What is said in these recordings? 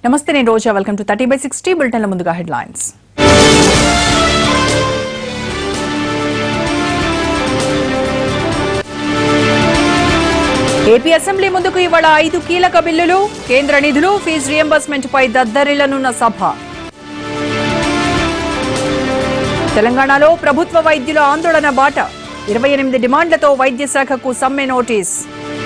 నమస్తే నేను Roja welcome to thirty by sixty బులెటిన్ల ముందుగా హెడ్లైన్స్ ఏపీ అసెంబ్లీ ముందుకు ఇవాళ ఐదు కీలక బిల్లులు కేంద్ర నిధులు ఫీజు రియంబర్స్మెంట్ పై దద్దరిల్లనున్న సభ తెలంగాణలో ప్రభుత్వ వైద్యుల ఆందోళన బాట ఇరవై ఎనిమిది డిమాండ్లతో వైద్య శాఖకు సమ్మె నోటీస్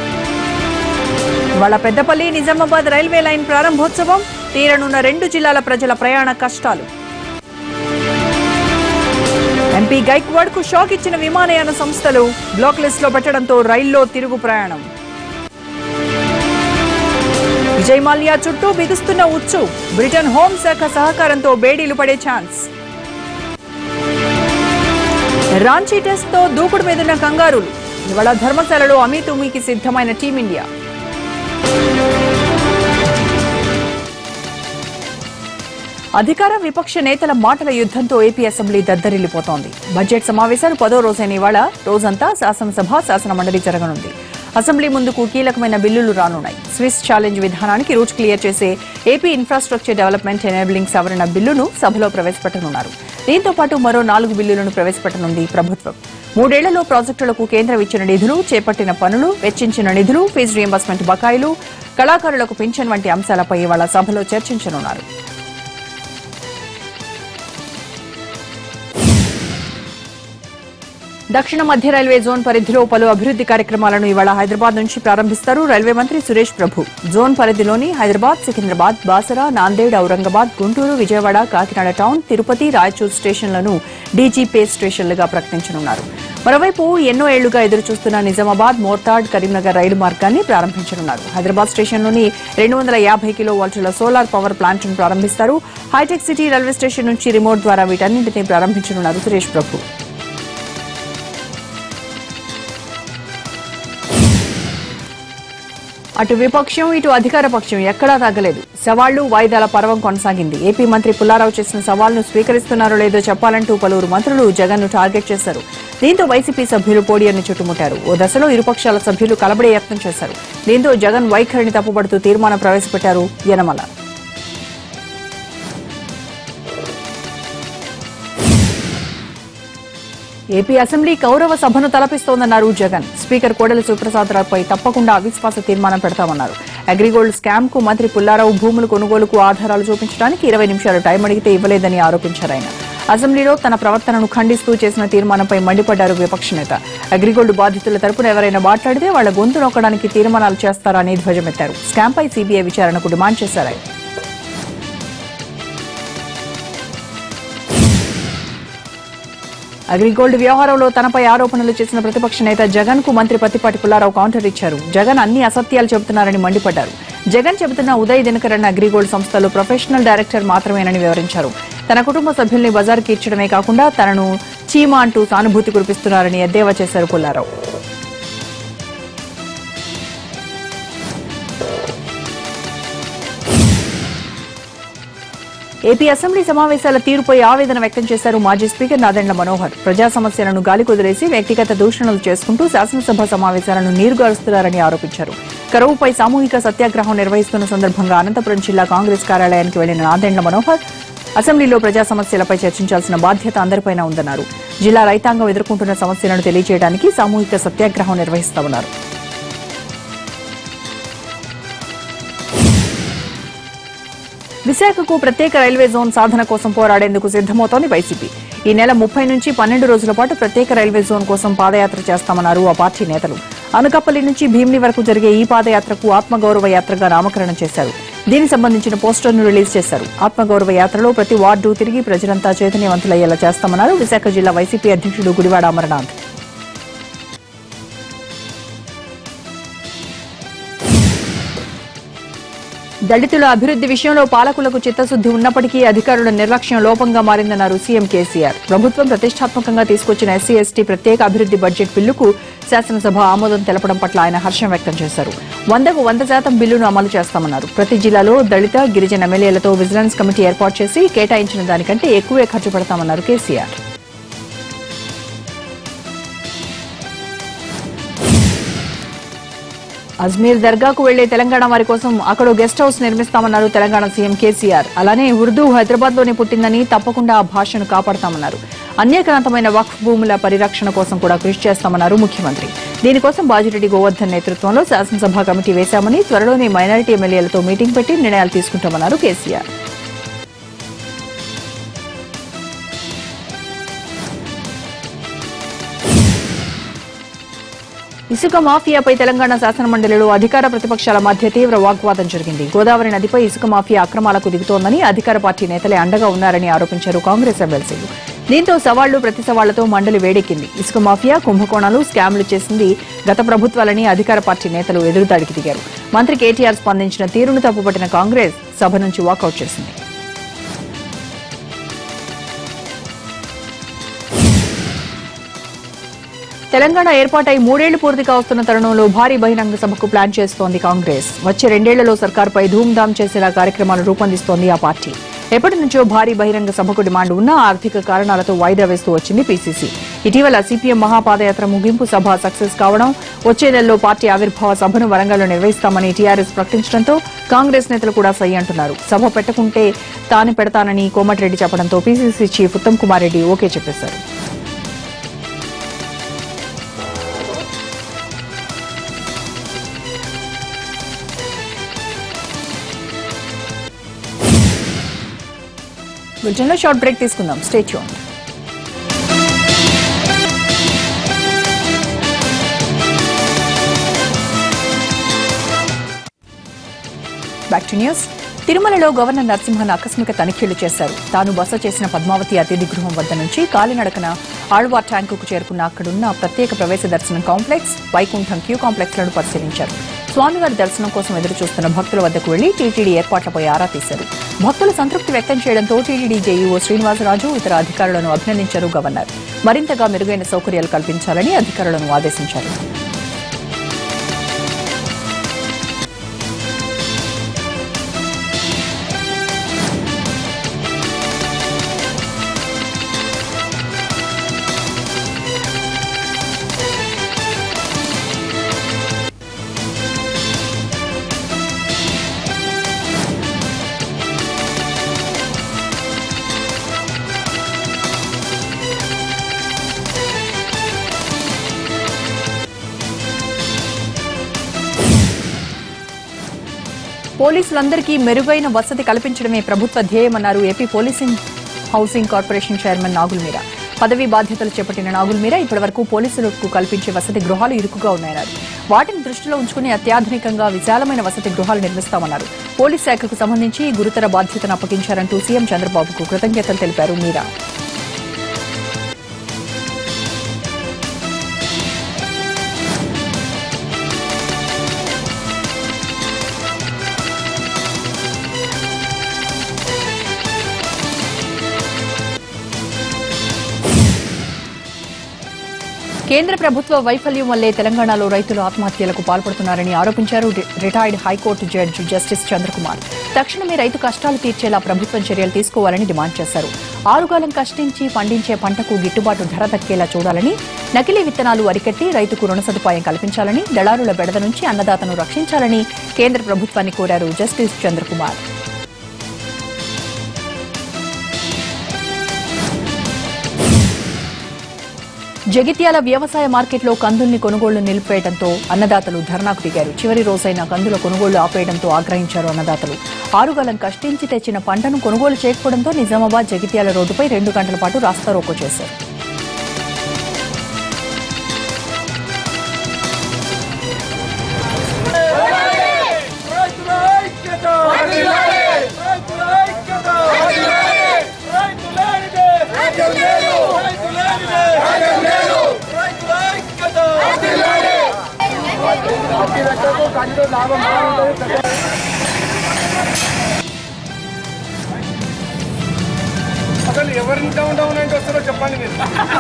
ఇవాళ పెద్దపల్లి నిజామాబాద్ రైల్వే లైన్ ప్రారంభోత్సవం తీరనున్న రెండు జిల్లాల ప్రజల ప్రయాణ కష్టాలు ఎంపీ గైక్వాడ్ కు షాక్ ఇచ్చిన విమానయాన సంస్థలు బ్లాక్ లిస్ట్ లో పెట్టడంతో రైల్లో తిరుగు ప్రయాణం విజయ్ మాల్యా చుట్టూ బిగుస్తున్న ఉచ్చు బ్రిటన్ హోంశాఖ సహకారంతో బేడీలు పడే ఛాన్స్ రాంచీ టెస్ట్ తో దూకుడు మీదున్న కంగారులు ఇవాళ ధర్మశాలలో అమీతుమీకి సిద్ధమైన టీమిండియా అధికార విపక్ష నేతల మాటల యుద్ధంతో ఏపీ అసెంబ్లీ దద్దరిల్లిపోతోంది బడ్జెట్ సమావేశాలు పదో రోజైన ఇవాళ రోజంతా శాసనసభ శాసన మండలి జరగనుంది అసెంబ్లీ ముందుకు కీలకమైన బిల్లులు రానున్నాయి స్విస్ ఛాలెంజ్ విధానానికి రూట్ క్లియర్ చేసే ఏపీ ఇన్ఫ్రాస్ట్రక్చర్ డెవలప్మెంట్ ఎనేబిలింగ్ సవరణ బిల్లును సభలో ప్రవేశపెట్టనున్నారు దీంతో పాటు మరో నాలుగు బిల్లులను ప్రవేశపెట్టనుంది ప్రభుత్వం మూడేళ్లలో ప్రాజెక్టులకు కేంద్రం ఇచ్చిన నిధులు చేపట్టిన పనులు వెచ్చించిన నిధులు ఫీజు రియంబర్స్మెంట్ బకాయిలు కళాకారులకు పింఛన్ వంటి అంశాలపై ఇవాళ సభలో చర్చించనున్నారు దక్షిణ మధ్య రైల్వే జోన్ పరిధిలో పలు అభివృద్ది కార్యక్రమాలను ఇవాళ హైదరాబాద్ నుంచి ప్రారంభిస్తారు రైల్వే మంత్రి సురేష్ ప్రభు జోన్ పరిధిలోని హైదరాబాద్ సికింద్రాబాద్ బాసరా నాందేడ్ ఔరంగాబాద్ గుంటూరు విజయవాడ కాకినాడ టౌన్ తిరుపతి రాయచూర్ స్టేషన్లను డీజీ పే స్టేషన్లుగా ప్రకటించనున్నారు మరోవైపు ఎన్నో ఏళ్లుగా ఎదురుచూస్తున్న నిజామాబాద్ మోర్తాడ్ కరీంనగర్ రైలు మార్గాన్ని ప్రారంభించనున్నారు హైదరాబాద్ స్టేషన్లోని రెండు వందల యాభై కిలో వాల్టుల సోలార్ పవర్ ప్లాంట్ను ప్రారంభిస్తారు హైటెక్ సిటీ రైల్వే స్టేషన్ నుంచి రిమోట్ ద్వారా వీటన్నింటినీ ప్రారంభించనున్నారు సురేష్ ప్రభు అటు విపక్షం ఇటు అధికార పక్షం ఎక్కడా తగ్గలేదు సవాళ్లు వాయిదాల పర్వం కొనసాగింది ఏపీ మంత్రి పుల్లారావు చేసిన సవాల్ను స్వీకరిస్తున్నారో లేదో చెప్పాలంటూ పలువురు మంత్రులు జగన్ ను టార్గెట్ చేశారు దీంతో వైసీపీ సభ్యులు పోడియాన్ని చుట్టుముట్టారు ఓ దశలో ఇరుపక్షాల సభ్యులు కలబడే యత్నం చేశారు దీంతో జగన్ వైఖరిని తప్పుపడుతూ తీర్మానం ప్రవేశపెట్టారు యనమల ఏపీ అసెంబ్లీ కౌరవ సభను తలపిస్తోందన్నారు జగన్ స్పీకర్ కోడెల శివప్రసాదరావుపై తప్పకుండా అవిశ్వాస తీర్మానం పెడతామన్నారు అగ్రిగోల్డ్ స్కామ్ కు మంత్రి పుల్లారావు భూముల కొనుగోలుకు ఆధారాలు చూపించడానికి ఇరవై నిమిషాలు టైం అడిగితే ఇవ్వలేదని ఆరోపించారు ఆయన అసెంబ్లీలో తన ప్రవర్తనను ఖండిస్తూ చేసిన తీర్మానంపై మండిపడ్డారు విపక్ష నేత అగ్రిగోల్డ్ బాధితుల తరపున ఎవరైనా మాట్లాడితే వాళ్ల గొంతు నొక్కడానికి తీర్మానాలు చేస్తారని ధ్వజమెత్తారు స్కామ్పై సీబీఐ విచారణకు డిమాండ్ చేశారు ఆయన అగ్రిగోల్డ్ వ్యవహారంలో తనపై ఆరోపణలు చేసిన ప్రతిపక్ష నేత జగన్ కు మంత్రి పత్తిపాటి పుల్లారావు కౌంటర్ ఇచ్చారు జగన్ అన్ని అసత్యాలు చెబుతున్నారని మండిపడ్డారు జగన్ చెబుతున్న ఉదయ్ దినకరన్ అగ్రిగోల్డ్ సంస్థలో ప్రొఫెషనల్ డైరెక్టర్ మాత్రమేనని వివరించారు తన కుటుంబ సభ్యుల్ని బజార్కి ఇచ్చడమే కాకుండా తనను చీమ అంటూ సానుభూతి కురిపిస్తున్నారని ఎద్దేవా చేశారు పుల్లారావు ఏపీ అసెంబ్లీ సమావేశాల తీరుపై ఆవేదన వ్యక్తం చేశారు మాజీ స్పీకర్ నాదెండ్ల మనోహర్ ప్రజా సమస్యలను గాలి కుదిరేసి వ్యక్తిగత దూషణలు చేసుకుంటూ శాసనసభ సమావేశాలను నీరుగారుస్తున్నారని ఆరోపించారు కరువుపై సామూహిక సత్యాగ్రహం నిర్వహిస్తున్న సందర్భంగా అనంతపురం జిల్లా కాంగ్రెస్ కార్యాలయానికి వెళ్లిన నాదెండ్ల మనోహర్ అసెంబ్లీలో ప్రజా సమస్యలపై చర్చించాల్సిన బాధ్యత అందరిపైన ఉందన్నారు జిల్లా రైతాంగం ఎదుర్కొంటున్న సమస్యలను తెలియజేయడానికి సామూహిక సత్యాగ్రహం నిర్వహిస్తామన్నారు విశాఖకు ప్రత్యేక రైల్వే జోన్ సాధన కోసం పోరాడేందుకు సిద్దమవుతోంది వైసీపీ ఈ నెల ముప్పై నుంచి పన్నెండు రోజుల పాటు ప్రత్యేక రైల్వే జోన్ కోసం పాదయాత్ర చేస్తామన్నారు ఆ పార్టీ నేతలు అనకాపల్లి నుంచి భీమిని వరకు జరిగే ఈ పాదయాత్రకు ఆత్మగౌరవ యాత్రగా నామకరణం చేశారు దీనికి సంబంధించిన పోస్టర్ను రిలీజ్ చేశారు ఆత్మగౌరవ యాత్రలో ప్రతి వార్డు తిరిగి ప్రజలంతా చైతన్యవంతులయ్యేలా చేస్తామన్నారు విశాఖ జిల్లా వైసీపీ అధ్యక్షుడు గుడివాడ అమరనాథ్ దళితుల అభివృద్ది విషయంలో పాలకులకు చిత్తశుద్ది ఉన్నప్పటికీ అధికారుల నిర్లక్ష్యం లోపంగా మారిందన్నారు సీఎం కేసీఆర్ ప్రభుత్వం ప్రతిష్టాత్మకంగా తీసుకొచ్చిన ఎస్సీ ఎస్టీ ప్రత్యేక అభివృద్ది బడ్జెట్ బిల్లుకు శాసనసభ ఆమోదం తెలపడం పట్ల ఆయన హర్షం వ్యక్తం చేశారు వందకు వంద శాతం బిల్లును అమలు చేస్తామన్నారు ప్రతి జిల్లాలో దళిత గిరిజన ఎమ్మెల్యేలతో విజిలెన్స్ కమిటీ ఏర్పాటు చేసి కేటాయించిన దానికంటే ఎక్కువే ఖర్చు పెడతామన్నారు కేసీఆర్ అజ్మీర్ దర్గాకు వెళ్లే తెలంగాణ వారి కోసం అక్కడ గెస్ట్ హౌస్ నిర్మిస్తామన్నారు తెలంగాణ సీఎం కేసీఆర్ అలానే ఉర్దూ హైదరాబాద్ లోనే పుట్టిందని తప్పకుండా ఆ భాషను కాపాడతామన్నారు అన్యక్రాంతమైన వక్ఫ్ భూముల పరిరక్షణ కోసం కూడా కృషి చేస్తామన్నారు ముఖ్యమంత్రి దీనికోసం బాజిరెడ్డి గోవర్ధన్ నేతృత్వంలో శాసనసభ కమిటీ వేశామని త్వరలోనే మైనారిటీ ఎమ్మెల్యేలతో మీటింగ్ పెట్టి నిర్ణయాలు తీసుకుంటామన్నారు కేసీఆర్ ఇసుక మాఫియాపై తెలంగాణ శాసనమండలిలో అధికార ప్రతిపక్షాల మధ్య తీవ్ర వాగ్వాదం జరిగింది గోదావరి నదిపై ఇసుక మాఫియా అక్రమాలకు దిగుతోందని అధికార పార్టీ నేతలే అండగా ఉన్నారని ఆరోపించారు కాంగ్రెస్ ఎమ్మెల్సీలు దీంతో సవాళ్లు ప్రతి సవాళ్లతో మండలి వేడెక్కింది ఇసుక మాఫియా కుంభకోణాలు స్కామ్లు చేసింది గత ప్రభుత్వాలని అధికార పార్టీ నేతలు ఎదురుదాడికి దిగారు మంత్రి కేటీఆర్ స్పందించిన తీరును తప్పుపట్టిన కాంగ్రెస్ సభ నుంచి వాకౌట్ చేసింది తెలంగాణ ఏర్పాటై మూడేళ్లు పూర్తి కావస్తున్న తరుణంలో భారీ బహిరంగ సభకు ప్లాన్ చేస్తోంది కాంగ్రెస్ వచ్చే రెండేళ్లలో సర్కార్పై ధూమ్ధాం చేసేలా కార్యక్రమాలు రూపొందిస్తోంది ఆ పార్టీ ఎప్పటి నుంచో భారీ బహిరంగ సభకు డిమాండ్ ఉన్నా ఆర్థిక కారణాలతో వాయిదా వేస్తూ వచ్చింది పీసీసీ ఇటీవల సిపిఎం మహాపాదయాత్ర ముగింపు సభ సక్సెస్ కావడం వచ్చే నెలలో పార్టీ ఆవిర్భావ సభను వరంగల్లో నిర్వహిస్తామని టీఆర్ఎస్ ప్రకటించడంతో కాంగ్రెస్ నేతలు కూడా సై అంటున్నారు సభ పెట్టకుంటే తాను పెడతానని కోమటిరెడ్డి చెప్పడంతో PCC chief Uttam Kumar Reddy okay చెప్పేశారు బులెటిన్లో షార్ట్ బ్రేక్ తీసుకుందాం stay tune back to news తిరుమలలో గవర్నర్ నరసింహన్ ఆకస్మిక తనిఖీలు చేశారు తాను బస చేసిన పద్మావతి అతిథి గృహం వద్ద నుంచి కాలినడకన ఆళ్వార్ ట్యాంకుకు చేరుకున్న అక్కడున్న ప్రత్యేక ప్రవేశ దర్శనం కాంప్లెక్స్ వైకుంఠం క్యూ కాంప్లెక్స్ లను పరిశీలించారు స్వామివారి దర్శనం కోసం ఎదురు చూస్తున్న భక్తుల వద్దకు వెళ్లి టీటీడీ ఏర్పాట్లపై ఆరా తీశారు భక్తులు సంతృప్తి వ్యక్తం చేయడంతో టీటీడీ జేఈఓ శ్రీనివాసరాజు ఇతర అధికారులను అభినందించారు గవర్నర్ మరింతగా మెరుగైన సౌకర్యాలు కల్పించాలని అధికారులను ఆదేశించారు పోలీసులందరికీ మెరుగైన వసతి కల్పించడమే ప్రభుత్వ ధ్యేయమన్నారు AP policing housing corporation chairman Nagul Meera పదవీ బాధ్యతలు చేపట్టిన నాగుల్ మీరా ఇప్పటివరకు పోలీసులకు కల్పించే వసతి గృహాలు ఇరుకుగా ఉన్నాయన్నారు వాటిని దృష్టిలో ఉంచుకుని అత్యాధునికంగా విశాలమైన వసతి గృహాలు నిర్మిస్తామన్నారు పోలీస్ శాఖకు సంబంధించి గురుతర బాధ్యతను అప్పగించారంటూ సీఎం చంద్రబాబుకు కృతజ్ఞతలు తెలిపారు మీరా కేంద్ర ప్రభుత్వ వైఫల్యం వల్లే తెలంగాణలో రైతులు ఆత్మహత్యలకు పాల్పడుతున్నారని ఆరోపించారు రి- retired high court judge justice Chandrakumar తక్షణమే రైతు కష్టాలు తీర్చేలా ప్రభుత్వం చర్యలు తీసుకోవాలని డిమాండ్ చేశారు ఆరుగాలం కష్టించి పండించే పంటకు గిట్టుబాటు ధర దక్కేలా చూడాలని నకిలీ విత్తనాలు అరికట్టి రైతుకు రుణ సదుపాయం కల్పించాలని దళారుల బెడద నుంచి అన్నదాతను రక్షించాలని కేంద్ర ప్రభుత్వాన్ని కోరారు జస్టిస్ చంద్రకుమార్ జగిత్యాల వ్యవసాయ మార్కెట్లో కందుల్ని కొనుగోళ్లు నిలిపేయడంతో అన్నదాతలు ధర్నాకు దిగారు చివరి రోజైన కందుల కొనుగోళ్లు ఆపేయడంతో ఆగ్రహించారు అన్నదాతలు ఆరుగాలం కష్టించి తెచ్చిన పంటను కొనుగోలు చేయకపోవడంతో నిజామాబాద్ జగిత్యాల రోడ్డుపై రెండు గంటల పాటు రాస్తారోకో చేశారు రైతుల ఐక్యత రైతుల ఐక్యత రైతుల రైతుల రైతుల ఐక్యత అసలు ఎవరిని డౌన్ డౌన్ అంటే వస్తారో చెప్పండి మీరు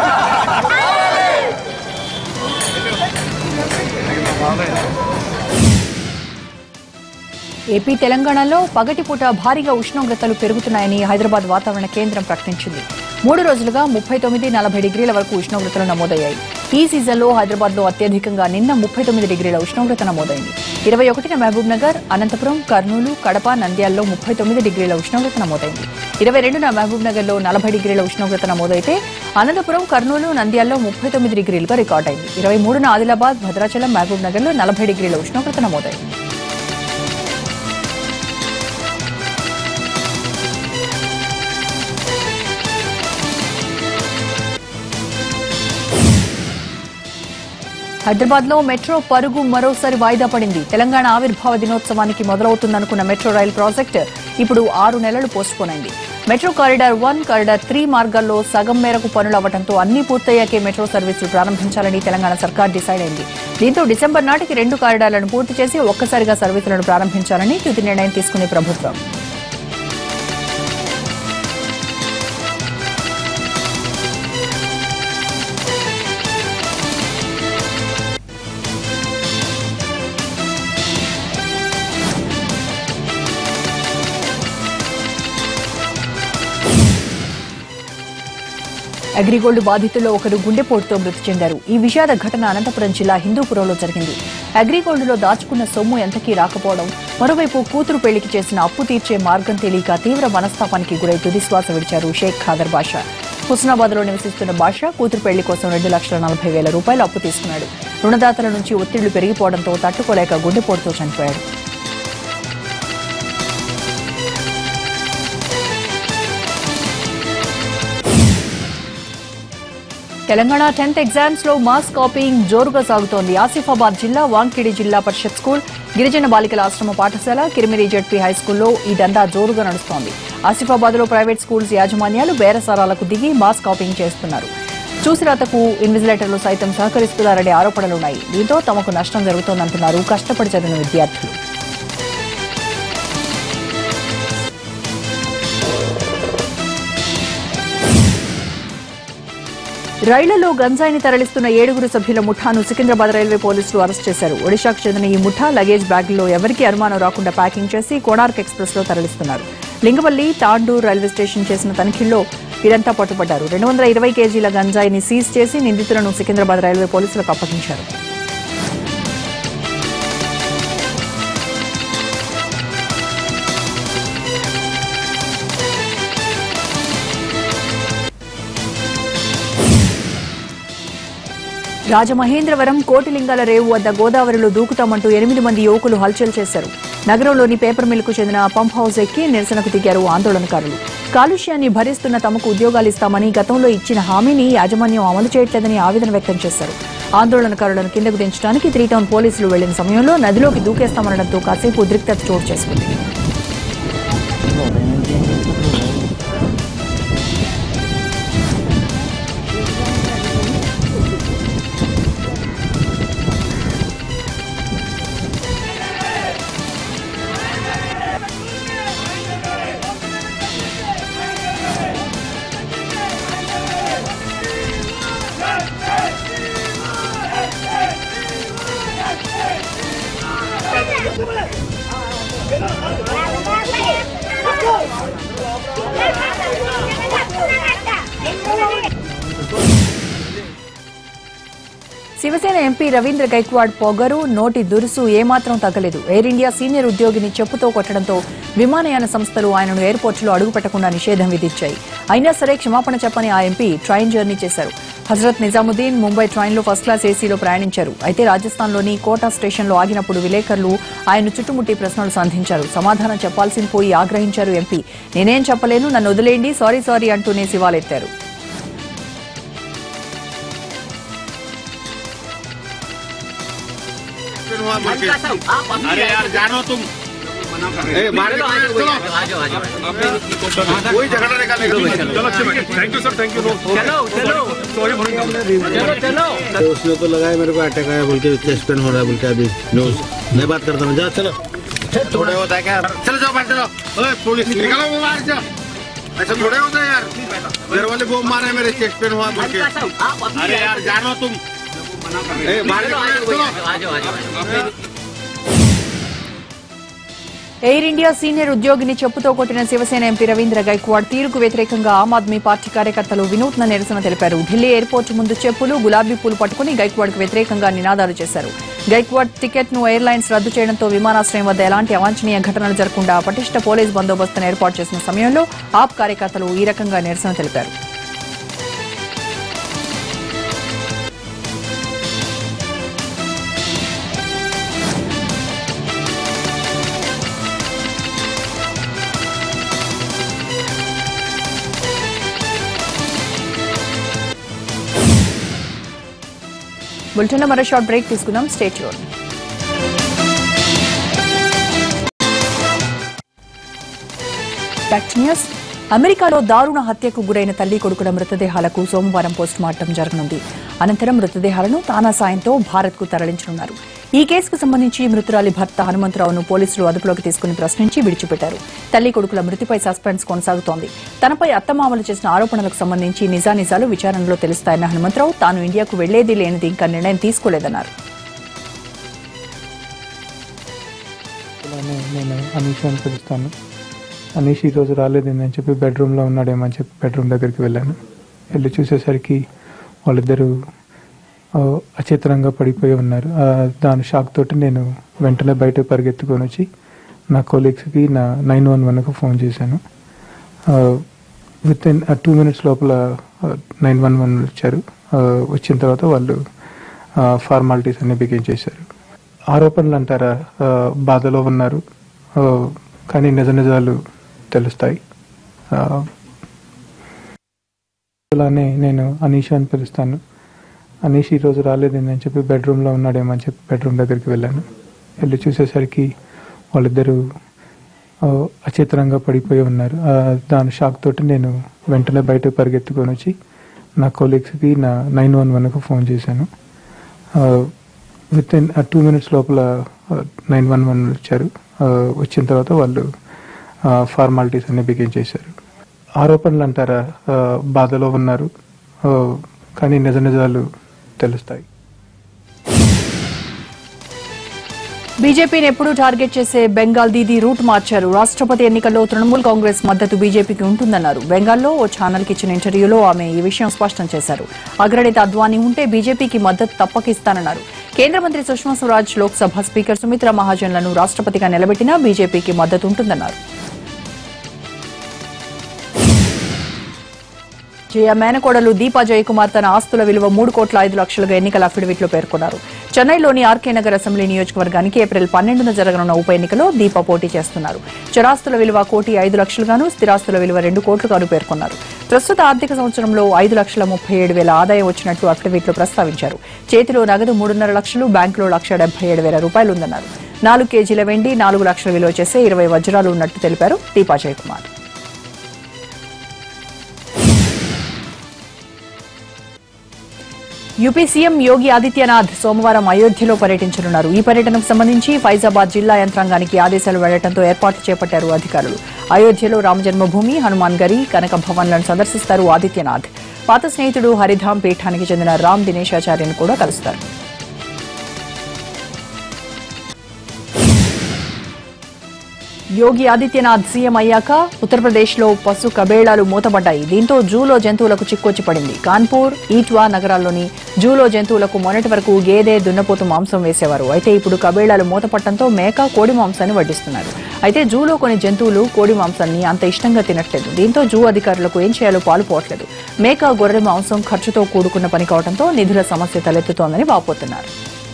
ఏపీ తెలంగాణలో పగటిపూట భారీగా ఉష్ణోగ్రతలు పెరుగుతున్నాయని హైదరాబాద్ వాతావరణ కేంద్రం ప్రకటించింది మూడు రోజులుగా ముప్పై తొమ్మిది నలభై డిగ్రీల వరకు ఉష్ణోగ్రతలు నమోదయ్యాయి ఈ సీజన్లో హైదరాబాద్ లో అత్యధికంగా నిన్న ముప్పై తొమ్మిది డిగ్రీల ఉష్ణోగ్రత నమోదైంది ఇరవై ఒకటిన మహబూబ్ నగర్ అనంతపురం కర్నూలు కడప నంద్యాలలో ముప్పై తొమ్మిది డిగ్రీల ఉష్ణోగ్రత నమోదైంది ఇరవై రెండున మహబూబ్ నగర్ లో నలభై డిగ్రీల ఉష్ణోగ్రత నమోదైతే అనంతపురం కర్నూలు నంద్యాలలో ముప్పై తొమ్మిది డిగ్రీలుగా రికార్డైంది ఇరవై మూడున ఆదిలాబాద్ భద్రాచలం మహబూబ్ నగర్ లో నలభై డిగ్రీల ఉష్ణోగ్రత నమోదైంది హైదరాబాద్ లో మెట్రో పరుగు మరోసారి వాయిదా పడింది తెలంగాణ ఆవిర్భావ దినోత్సవానికి మొదలవుతుందనుకున్న మెట్రో రైల్ ప్రాజెక్టు ఇప్పుడు ఆరు నెలలు పోస్ట్పోన్ అయింది metro corridor one corridor three మార్గాల్లో సగం మేరకు పనులు అవ్వడంతో అన్ని పూర్తయ్యాకే మెట్రో సర్వీసులు ప్రారంభించాలని తెలంగాణ సర్కార్ డిసైడ్ అయింది దీంతో డిసెంబర్ నాటికి రెండు కారిడార్లను పూర్తి చేసి ఒక్కసారిగా సర్వీసులను ప్రారంభించాలని తుది నిర్ణయం తీసుకుంది ప్రభుత్వం అగ్రిగోల్డ్ బాధితుల్లో ఒకరు గుండెపోటుతో మృతి చెందారు ఈ విషాద ఘటన అనంతపురం జిల్లా హిందూపురంలో జరిగింది అగ్రిగోల్డ్లో దాచుకున్న సొమ్ము ఎంతకీ రాకపోవడం మరోవైపు కూతురు పెళ్లికి చేసిన అప్పు తీర్చే మార్గం తెలియక తీవ్ర మనస్తాపానికి గురై తుదిశ్వాస విడిచారు షేక్ ఖాదర్ బాషా హుస్నాబాద్ లో నివసిస్తున్న బాషా కూతురు పెళ్లి కోసం రెండు లక్షల నలభై వేల రూపాయలు అప్పు తీసుకున్నాడు రుణదాతల నుంచి ఒత్తిళ్లు పెరిగిపోవడంతో తట్టుకోలేక గుండెపోటుతో చనిపోయాడు తెలంగాణ టెన్త్ ఎగ్జామ్స్ లో మాస్ కాపీయింగ్ జోరుగా సాగుతోంది ఆసిఫాబాద్ జిల్లా వాంకిడి జిల్లా పరిషత్ స్కూల్ గిరిజన బాలికల ఆశ్రమ పాఠశాల కిరిమిరి జడ్పీ హై స్కూల్లో ఈ దందా జోరుగా నడుస్తోంది ఆసిఫాబాద్ లో ప్రైవేట్ స్కూల్స్ యాజమాన్యాలు బేరసారాలకు దిగి మాస్ కాపీయింగ్ చేస్తున్నారు చూసిరాతకు ఇన్విజిలేటర్లు సైతం సహకరిస్తున్నారనే ఆరోపణలున్నాయి దీంతో తమకు నష్టం జరుగుతోందంటున్నారు కష్టపడి చదివిన విద్యార్థులు రైళ్లలో గంజాయిని తరలిస్తున్న ఏడుగురు సభ్యుల ముఠాను సికింద్రాబాద్ రైల్వే పోలీసులు అరెస్ట్ చేశారు ఒడిశాకు చెందిన ఈ ముఠా లగేజ్ బ్యాగుల్లో ఎవరికీ అనుమానం రాకుండా ప్యాకింగ్ చేసి కోణార్క్ ఎక్స్ప్రెస్ లో తరలిస్తున్నారు లింగవల్లి తాండూర్ రైల్వే స్టేషన్ చేసిన తనిఖీల్లో వీరంతా పట్టుబడ్డారు రెండు వందల ఇరవై కేజీల గంజాయిని సీజ్ చేసి నిందితులను సికింద్రాబాద్ రైల్వే పోలీసులకు అప్పగించారు రాజమహేంద్రవరం కోటిలింగాల రేవు వద్ద గోదావరిలో దూకుతామంటూ ఎనిమిది మంది యువకులు హల్చల్ చేశారు నగరంలోని పేపర్ మిల్కు చెందిన పంప్ హౌస్ ఎక్కి నిరసనకు దిగారు ఆందోళనకారులు కాలుష్యాన్ని భరిస్తున్న తమకు ఉద్యోగాలు ఇస్తామని గతంలో ఇచ్చిన హామీని యాజమాన్యం అమలు చేయట్లేదని ఆవేదన వ్యక్తం చేశారు ఆందోళనకారులను కిందకు దించడానికి త్రీ టౌన్ పోలీసులు వెళ్లిన సమయంలో నదిలోకి దూకేస్తామనడంతో కాసేపు ఉద్రిక్తత చోటు చేసుకుంది శివసేన ఎంపీ రవీంద్ర గైక్వాడ్ పొగరు నోటి దురుసు ఏమాత్రం తగ్గలేదు ఎయిర్ ఇండియా సీనియర్ ఉద్యోగిని చెప్పుతో కొట్టడంతో విమానయాన సంస్థలు ఆయనను ఎయిర్పోర్టులో అడుగుపెట్టకుండా నిషేధం విధించాయి అయినా సరే క్షమాపణ చెప్పని ఆ ఎంపీ ట్రైన్ జర్నీ చేశారు హజరత్ నిజాముద్దీన్ ముంబై ట్రైన్లో ఫస్ట్ క్లాస్ ఏసీలో ప్రయాణించారు అయితే రాజస్థాన్లోని కోటా స్టేషన్లో ఆగినప్పుడు విలేకరులు ఆయన చుట్టుముట్టి ప్రశ్నలు సంధించారు సమాధానం చెప్పాల్సింది పోయి ఆగ్రహించారు ఎంపీ నేనేం చెప్పలేను నన్ను వదిలేయండి సారీ సారీ అంటూనే శివాలెత్తారు अरे यार जानो तुम ए, मारे तो चलो कोई झगड़ा निकालेगा चलो thank you sir thank you चलो चलो सॉरी तो उसने तो लगाया मेरे को अटैक आया बोल के चेस्ट पेन हो रहा है बोल के अभी न्यूज मैं बात करता हूँ जा चलो थोड़े होता है क्या चलो जाओ बाहर चलो ओए, पुलिस निकलो वो बाहर जाओ ऐसा थोड़े होता है यार घर वाले वो मारे मेरे चेस्ट पेन हुआ बोल के अरे यार जानो तुम ए, मारे तो चलो ఎయిర్ ఇండియా సీనియర్ ఉద్యోగిని చెప్పుతో కొట్టిన శివసేన ఎంపీ రవీంద్ర గైక్వాడ్ తీరుకు వ్యతిరేకంగా ఆమ్ ఆద్మీ పార్టీ కార్యకర్తలు వినూత్న నిరసన తెలిపారు ఢిల్లీ ఎయిర్పోర్ట్ ముందు చెప్పులు గులాబీ పూలు పట్టుకుని గైక్వాడ్కు వ్యతిరేకంగా నినాదాలు చేశారు గైక్వాడ్ టికెట్ ను ఎయిర్లైన్స్ రద్దు చేయడంతో విమానాశ్రయం వద్ద ఎలాంటి అవాంఛనీయ ఘటనలు జరగకుండా పటిష్ట పోలీస్ బందోబస్తును ఏర్పాటు చేసిన సమయంలో ఆప్ కార్యకర్తలు ఈ రకంగా నిరసన తెలిపారు బులెటిన్లో మరో షార్ట్ బ్రేక్ తీసుకుందాం stay tune back to news అమెరికాలో దారుణ హత్యకు గురైన తల్లి కొడుకుల మృతదేహాలకు సోమవారం పోస్ట్ మార్టం జరగనుంది అనంతరం మృతదేహాలను తానా సాయంతో భారత్కు తరలించనున్నారు ఈ కేసుకు సంబంధించి మృతురాలి భర్త హనుమంతరావును పోలీసులు అదుపులోకి తీసుకుని ప్రశ్నించి విడిచిపెట్టారు తల్లి కొడుకుల మృతిపై సస్పెన్స్ కొనసాగుతోంది తనపై అత్తమామలు చేసిన ఆరోపణలకు సంబంధించి నిజానిజాలు విచారణలో తెలుస్తాయన్న హనుమంతరావు తాను ఇండియాకు వెళ్లేది లేనిది ఇంకా నిర్ణయం తీసుకోలేదన్నారు అలానే నేను అనీష్ అని పిలుస్తాను అనీష్ ఈరోజు రాలేదని అని చెప్పి బెడ్రూమ్లో ఉన్నాడేమో అని చెప్పి బెడ్రూమ్ దగ్గరికి వెళ్ళాను వెళ్ళి చూసేసరికి వాళ్ళిద్దరూ ఆ, అచేతనంగా పడిపోయి ఉన్నారు ఆ, దాని షాక్ తోటి నేను వెంటనే బయట పరిగెత్తుకొని వచ్చి నా కొలీగ్స్కి నా నైన్ వన్ వన్కి ఫోన్ చేశాను విత్ ఇన్ టూ మినిట్స్ లోపల నైన్ వన్ వన్ వచ్చారు ఆ, వచ్చిన తర్వాత వాళ్ళు ఫార్మాలిటీస్ అన్ని బిగిన్ చేశారు ఆరోపణలు అంటారా ఆ, బాధలో ఉన్నారు ఆ, కానీ నిజ నిజాలు తెలుస్తాయి ఆ, అలానే నేను అనీష్ అని పిలుస్తాను అనీష్ ఈరోజు రాలేదని అని చెప్పి బెడ్రూమ్లో ఉన్నాడేమో అని చెప్పి బెడ్రూమ్ దగ్గరికి వెళ్ళాను వెళ్ళి చూసేసరికి వాళ్ళిద్దరూ ఆ, అచేతనంగా పడిపోయి ఉన్నారు ఆ, దాని షాక్ తోటి నేను వెంటనే బయట పరిగెత్తుకొని వచ్చి నా కొలీగ్స్కి నా నైన్ వన్ వన్కి ఫోన్ చేశాను విత్ ఇన్ టూ మినిట్స్ లోపల నైన్ వన్ వన్ వచ్చారు ఆ, వచ్చిన తర్వాత వాళ్ళు ఫార్మాలిటీస్ అన్ని బిగిన్ చేశారు ఆరోపణలు అంటారా ఆ, బాధలో ఉన్నారు ఆ, కానీ నిజ నిజాలు తెలుస్తాయి బీజేపీని ఎప్పుడూ టార్గెట్ చేసే బెంగాల్ దీదీ రూట్ మార్చారు రాష్ట్రపతి ఎన్నికల్లో తృణమూల్ కాంగ్రెస్ మద్దతు బీజేపీకి ఉంటుందన్నారు బెంగాల్లో ఓ ఛానల్కి ఇచ్చిన ఇంటర్వ్యూలో ఆమె ఈ విషయం స్పష్టం చేశారు అగ్రనేత అద్వానీ ఉంటే బీజేపీకి మద్దతు తప్పకిస్తానన్నారు కేంద్ర మంత్రి సుష్మా స్వరాజ్ లోక్సభ స్పీకర్ సుమిత్రా మహాజన్లను రాష్ట్రపతిగా నిలబెట్టినా బీజేపీకి మద్దతు ఉంటుందన్నారు జయ మేనకోడలు దీపా జయకుమార్ తన ఆస్తుల విలువ మూడు కోట్ల ఐదు లక్షలుగా ఎన్నికల అఫిడవిట్లో పేర్కొన్నారు చెన్నైలోని ఆర్కే నగర్ అసెంబ్లీ నియోజకవర్గానికి ఏప్రిల్ పన్నెండున జరగనున్న ఉప ఎన్నికలో దీప పోటీ చేస్తున్నారు చరాస్తుల విలువ కోటి ఐదు లక్షలుగాను స్థిరాస్తుల విలువ రెండు కోట్లుగాను పేర్కొన్నారు ప్రస్తుత ఆర్థిక సంవత్సరంలో ఐదు లక్షల ముప్పై ఏడు వేల ఆదాయం వచ్చినట్లు అఫిడవిట్లో ప్రస్తావించారు చేతిలో నగదు మూడున్నర లక్షలు బ్యాంకులో లక్ష డెబ్బై ఏడు వేల రూపాయలు ఉందన్నారు నాలుగు కేజీల వెండి నాలుగు లక్షల విలువ చేసే ఇరవై వజ్రాలు ఉన్నట్టు తెలిపారు దీపా జయకుమార్ యూపీ సీఎం యోగి ఆదిత్యనాథ్ సోమవారం అయోధ్యలో పర్యటించనున్నారు ఈ పర్యటనకు సంబంధించి ఫైజాబాద్ జిల్లా యంత్రాంగానికి ఆదేశాలు వెళ్లడంతో ఏర్పాటు చేపట్టారు అధికారులు అయోధ్యలో రామజన్మభూమి హనుమాన్ గరి కనక భవన్లను సందర్శిస్తారు ఆదిత్యనాథ్ పాత స్నేహితుడు హరిధామ్ పీఠానికి చెందిన రామ్ దినేశాచార్యను కూడా కలుస్తారు యోగి ఆదిత్యనాథ్ సీఎం అయ్యాక ఉత్తరప్రదేశ్లో పశు కబేళాలు మూతపడ్డాయి దీంతో జూలో జంతువులకు చిక్కొచ్చి పడింది కాన్పూర్ ఈట్వా నగరాల్లోని జూలో జంతువులకు మొన్నటి వరకు గేదె దున్నపోతు మాంసం వేసేవారు అయితే ఇప్పుడు కబేళాలు మూతపట్టడంతో మేక కోడి మాంసాన్ని వడ్డిస్తున్నారు అయితే జూలో కొన్ని జంతువులు కోడి మాంసాన్ని అంత ఇష్టంగా తినట్లేదు దీంతో జూ అధికారులకు ఏం చేయాలో పాలుపోవట్లేదు మేక గొర్రె మాంసం ఖర్చుతో కూడుకున్న పని కావడంతో నిధుల సమస్య తలెత్తుతోందని వాపోతున్నారు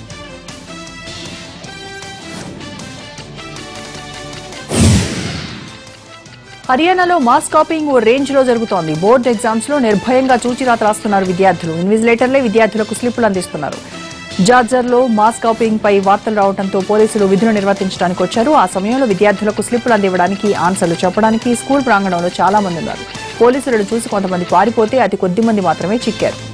హర్యానాలో మాస్ కాపింగ్ ఓ రేంజ్ లో జరుగుతోంది బోర్డు ఎగ్జామ్స్ లో నిర్భయంగా చూచిరాత రాస్తున్నారు విద్యార్థులు ఇన్విజిలేటర్లే విద్యార్థులకు స్లిప్పులు అందిస్తున్నారు జార్జర్ లో మాస్ కాపింగ్ పై వార్తలు రావడంతో పోలీసులు విధులు నిర్వర్తించడానికి వచ్చారు ఆ సమయంలో విద్యార్థులకు స్లిప్పులు అందివ్వడానికి ఆన్సర్లు చెప్పడానికి స్కూల్ ప్రాంగణంలో చాలా మంది ఉన్నారు పోలీసులను చూసి కొంతమంది పారిపోతే అతి కొద్ది మంది మాత్రమే చిక్కారు